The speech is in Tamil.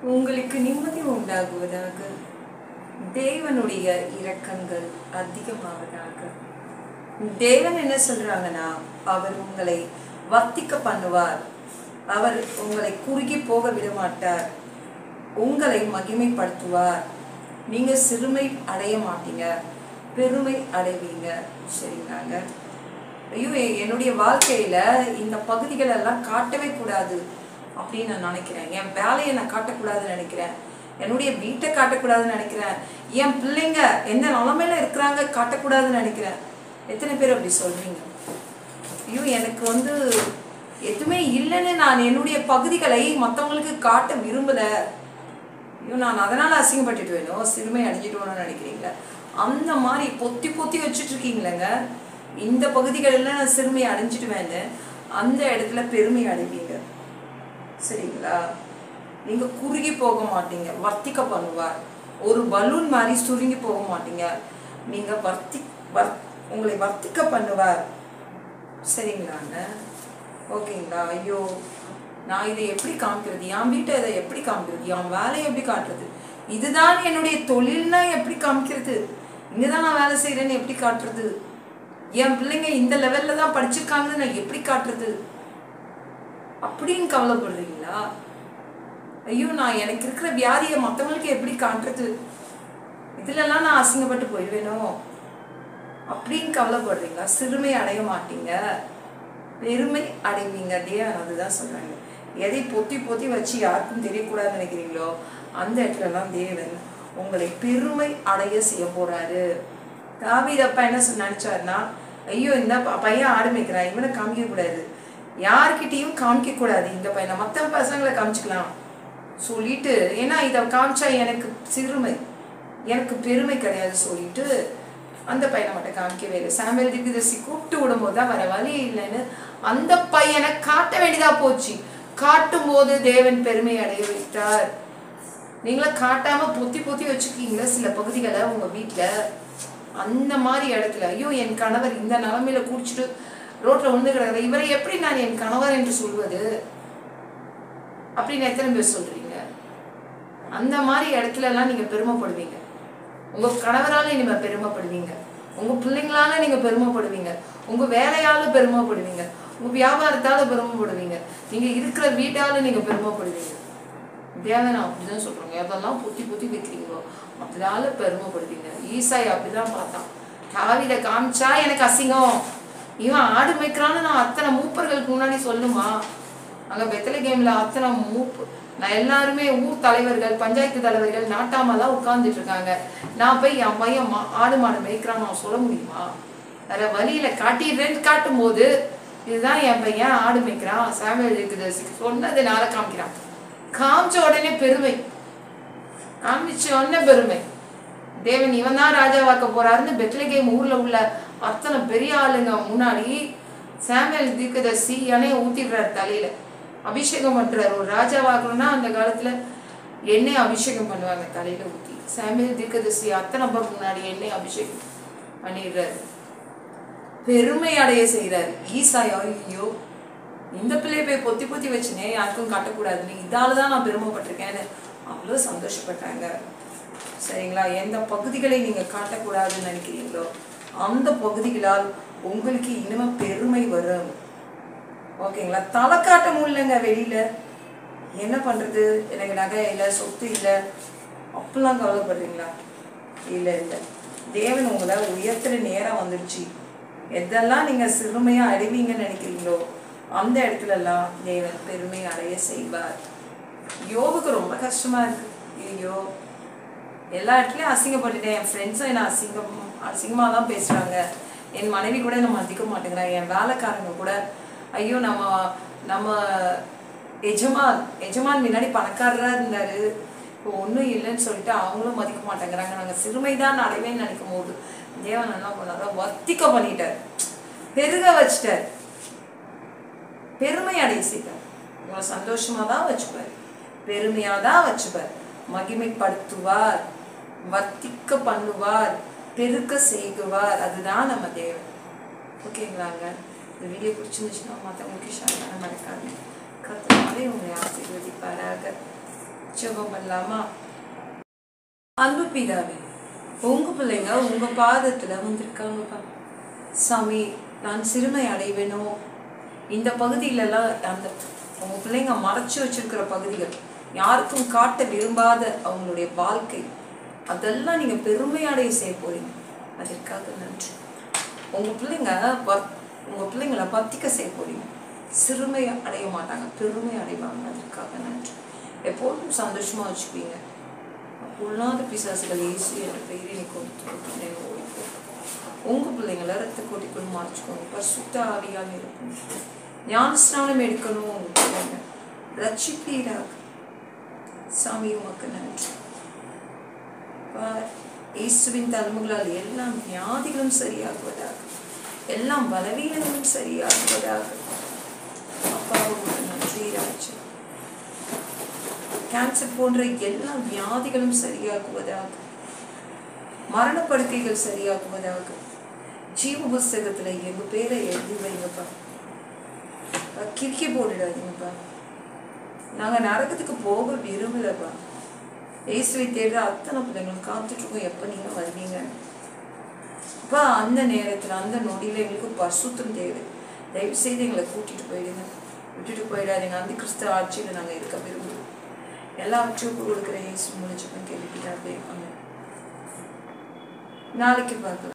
உங்களுக்கு நிம்மதி உண்டாகுவதாக தேவனுடைய இரக்கங்கள் அதிகமாவதாக தேவன் என்ன சொல்றாங்கன்னா அவர் உங்களை வர்த்திக்க பண்ணுவார் அவர் உங்களை குறுகி போக விட மாட்டார் உங்களை மகிமைப்படுத்துவார் நீங்க சிறுமை அடைய மாட்டீங்க பெருமை அடைவீங்க சரிங்களாங்க ஐயோ எ- என்னுடைய வாழ்க்கையில இந்த பகுதிகள் எல்லாம் காட்டவே கூடாது அப்படின்னு நான் நினைக்கிறேன் என் வேலையை நான் காட்டக்கூடாதுன்னு நினைக்கிறேன் என்னுடைய வீட்டை காட்டக்கூடாதுன்னு நினைக்கிறேன் என் பிள்ளைங்க எந்த நிலமையில இருக்கிறாங்க காட்டக்கூடாதுன்னு நினைக்கிறேன் எத்தனை பேர் அப்படி சொல்றீங்க ஐயோ எனக்கு வந்து எதுவுமே இல்லைன்னு நான் என்னுடைய பகுதிகளை மற்றவங்களுக்கு காட்ட விரும்பல ஐயோ நான் அதனால அசிங்கப்பட்டுட்டு வேணும் சிறுமை அடைஞ்சிட்டு வேணும்னு நினைக்கிறீங்களா அந்த மாதிரி பொத்தி பொத்தி வச்சுட்டு இருக்கீங்களேங்க இந்த பகுதிகளில் நான் சிறுமையை அடைஞ்சிடுவேன்னு அந்த இடத்துல பெருமை அடைவீங்க சரிங்களா நீங்க குறுகி போக மாட்டீங்க வர்த்திக்க பண்ணுவார் ஒரு பலூன் மாதிரி சுருங்கி போக மாட்டீங்க நீங்க வர்த்தி வர் உங்களை வர்த்திக்க பண்ணுவார் சரிங்களாங்க ஓகேங்களா ஐயோ நான் இதை எப்படி காமிக்கிறது என் வீட்டை இதை எப்படி காமிக்கிறது என் வேலையை எப்படி காட்டுறது இதுதான் என்னுடைய தொழில்னா எப்படி காமிக்கிறது இங்கே தான் நான் வேலை செய்கிறேன்னு எப்படி காட்டுறது என் பிள்ளைங்க இந்த லெவலில் தான் படிச்சிருக்காங்கன்னு நான் எப்படி காட்டுறது அப்படின்னு கவலைப்படுறீங்களா ஐயோ நான் எனக்கு இருக்கிற வியாதியை மற்றவங்களுக்கு எப்படி காட்டுறது இதுலலாம் நான் அசிங்கப்பட்டு போயிடுவேனோ அப்படின்னு கவலைப்படுறீங்களா சிறுமை அடைய மாட்டீங்க பெருமை அடைவீங்க தேவன் அதுதான் சொல்றாங்க எதை பொத்தி பொத்தி வச்சு யாருக்கும் தெரியக்கூடாதுன்னு நினைக்கிறீங்களோ அந்த இடத்துலலாம் தேவன் உங்களை பெருமை அடைய செய்ய போறாரு தாவீதப்பா என்ன சொன்ன நினைச்சாருன்னா ஐயோ இந்த ப- பையன் ஆடு மேய்க்கிறான் இவனை காமிக்க கூடாது யார்கிட்டயும் காமிக்க கூடாது இந்த பையனை மற்ற பசங்களை காமிச்சுக்கலாம் சொல்லிட்டு ஏன்னா இதை காமிச்சா எனக்கு சிறுமை எனக்கு பெருமை கிடையாது சொல்லிட்டு அந்த பையனை மட்டும் காமிக்கவே இல்லை சாமுவேல் தீர்க்கதரிசி கூப்பிட்டு விடும்போது தான் வர வழி இல்லைன்னு அந்த பையனை காட்ட வேண்டியதா போச்சு காட்டும் போது தேவன் பெருமை அடைய வைத்தார் நீங்களா காட்டாம பொத்தி பொத்தி வச்சுக்கீங்களா சில பகுதிகளை உங்க வீட்ல அந்த மாதிரி இடத்துல ஐயோ என் கணவர் இந்த நிலைமையில குடிச்சிட்டு ரோட்ல விழுந்து கிடக்குற இவரை எப்படி நான் என் கணவர் என்று சொல்வது அப்படின்னு எத்தனை பேர் சொல்றீங்க அந்த மாதிரி இடத்துல எல்லாம் நீங்க பெருமைப்படுவீங்க உங்க கணவரால நீங்க பெருமைப்படுவீங்க உங்க பிள்ளைங்களால நீங்க பெருமைப்படுவீங்க உங்க வேலையால பெருமைப்படுவீங்க உங்க வியாபாரத்தால பெருமைப்படுவீங்க நீங்க இருக்கிற வீட்டால நீங்க பெருமைப்படுவீங்க தேவன் அப்படிதான் சொல்றாங்க எதெல்லாம் புத்தி புத்தி வைக்கிறீங்களோ அதனால பெருமைப்படுவீங்க ஈசாய் அப்படிதான் பார்த்தான் காவில காமிச்சா எனக்கு அசிங்கம் இவன் ஆடு மேய்க்கிறான்னு நான் அத்தனை மூப்பர்களுக்கு முன்னாடி சொல்லுமா அங்க பெத்தலை கேம்ல அத்தனை மூப்பு நான் எல்லாருமே ஊர் தலைவர்கள் பஞ்சாயத்து தலைவர்கள் நாட்டாமெல்லாம் உட்கார்ந்துட்டு இருக்காங்க நான் போய் என் பையன் மா- ஆடு மாடு மேய்க்கிறான்னு நான் சொல்ல முடியுமா வேற வழியில காட்டிடுறேன்னு காட்டும் போது இதுதான் என் பையன் ஆடு மேய்க்கிறான் சாமியல் இருக்குது சொன்னதுனால காமிக்கிறான் காமிச்ச உடனே பெருமை காமிச்ச உடனே பெருமை தேவன் இவன் தான் ராஜாவாக்க போறாருன்னு பெத்லகேம் ஊர்ல உள்ள அத்தனை பெரிய ஆளுங்க முன்னாடி சாமுவேல் தீர்க்கதரிசி எண்ணெயை ஊத்திடுறாரு தலையில அபிஷேகம் பண்றாரு ஒரு ராஜாவாக்கணும்னா அந்த காலத்துல எண்ணெய் அபிஷேகம் பண்ணுவாங்க தலையில ஊத்தி சாமுவேல் தீர்க்கதரிசி அத்தனை பேர் முன்னாடி எண்ணெய் அபிஷேகம் பண்ணிடுறாரு பெருமை அடைய செய்கிறாரு ஈசாயா ஐயோ இந்த பிள்ளைய போய் பொத்தி பொத்தி வச்சுனே யாருக்கும் காட்டக்கூடாதுன்னு இதால தான் நான் பெருமைப்பட்டிருக்கேன்னு அவ்வளோ சந்தோஷப்பட்டாங்க சரிங்களா எந்த பகுதிகளை நீங்க காட்டக்கூடாதுன்னு நினைக்கிறீங்களோ அந்த பகுதிகளால் உங்களுக்கு இனிமே பெருமை வரும் ஓகேங்களா தலை காட்ட முடியலங்க வெளியில என்ன பண்றது எனக்கு நகை இல்லை சொத்து இல்லை அப்படிலாம் கவலைப்படுறீங்களா இல்லை இல்லை தேவன் உங்களை உயர்த்துற நேரம் வந்துடுச்சு எதெல்லாம் நீங்க சிறுமையா அடைவீங்கன்னு நினைக்கிறீங்களோ அந்த இடத்துலலாம் தேவன் பெருமை அடைய செய்வார் யோபுக்கு ரொம்ப கஷ்டமா இருக்கு ஐயோ எல்லா இடத்துலயும் அசிங்கப்பட்டுட்டேன் என் ஃப்ரெண்ட்ஸும் என்ன அசிங்கம் அசிங்கமாக தான் பேசுறாங்க என் மனைவி கூட என்ன மதிக்க மாட்டேங்கிறாங்க என் வேலைக்காரங்க கூட ஐயோ நம்ம நம்ம எஜமான் எஜமான் முன்னாடி பணக்காரரா இருந்தாரு இப்போ ஒன்றும் இல்லைன்னு சொல்லிட்டு அவங்களும் மதிக்க மாட்டேங்கிறாங்க நாங்கள் சிறுமை தான் அடைவேன்னு நினைக்கும் போது தேவன் என்ன பண்ணாரோ வர்த்திக்க பண்ணிட்டார் பெருக வச்சிட்டார் பெருமை அடைய செய்தார் உங்களை சந்தோஷமா தான் வச்சுப்பார் பெருமையா தான் வச்சுப்பார் மகிமைப்படுத்துவார் வர்த்திக்க பண்ணுவார் பெருக்க செய்குவார் அதுதான் நம்ம தேவன் ஓகேங்களாங்க இந்த வீடியோ பிடிச்சிருந்துச்சுன்னா மற்றவங்களுக்கு ஷேர் பண்ண மறக்காது கத்தனாலே உங்களை ஆசீர்வதிப்பாராக ஜெபம் பண்ணலாமா அன்பு பிதாவே உங்க பிள்ளைங்க உங்க பாதத்துல வந்திருக்காங்கப்பா சாமி நான் சிறுமை அடைவேனோ இந்த பகுதியிலலாம் அந்த உங்க பிள்ளைங்க மறைச்சு வச்சிருக்கிற பகுதிகள் யாருக்கும் காட்ட விரும்பாத அவங்களுடைய வாழ்க்கை அதெல்லாம் நீங்க பெருமை அடைய செய்ய போறீங்க அதற்காக நன்றி உங்க பிள்ளைங்க வ- உங்க பிள்ளைங்களை பத்திக்க செய்ய போறீங்க சிறுமை அடைய மாட்டாங்க பெருமை அடைவாங்க அதற்காக நன்றி எப்போதும் சந்தோஷமா வச்சுக்குவீங்க பொல்லாத பிசாசுகள் இயேசு என்ற பெயரை நீ கொடுத்து உங்க பிள்ளைங்களை ரத்த கோட்டிக்குள் மறைச்சுக்கோங்க பரிசுத்த ஆவியாக இருக்கும் ஞான ஸ்நானம் எடுக்கணும் உங்க பிள்ளைங்க ரட்சிப்பீராக சாமி உமக்கு நன்றி பார், இயேசுவின் தலைமுகளால் எல்லாம் வியாதிகளும் சரியாகுவதாக எல்லாம் பலவீனங்களும் சரியாகுவதாக அப்பா உமக்கு நன்றி ராஜா கேன்சர் போன்ற எல்லா வியாதிகளும் சரியாகுவதாக மரணப்படுக்கைகள் சரியாகுவதாக ஜீவ புஸ்தகத்துல எங்க பேரை எழுதி வைங்கப்பா அஹ் கிறுக்கி போட்டுடாதீங்கப்பா நாங்க நரகத்துக்கு போக விரும்பலப்பா இயேசுவை தேடுற அத்தனை பிள்ளைங்களும் காத்துட்டு இருக்கோம் எப்ப நீங்க வருவீங்க அப்பா அந்த நேரத்துல அந்த நொடியில எங்களுக்கு பரிசுத்தம் தேவை தயவு செய்து எங்களை கூட்டிட்டு போயிடுங்க விட்டுட்டு போயிடாதீங்க அந்த கிறிஸ்து ஆட்சியில நாங்க இருக்க விரும்புகிறோம் எல்லாவற்றையும் கொடுக்குற இயேசு முடிச்சுப்பேன் கேள்விக்கிட்டாவே நாளைக்கு பார்க்கலாம்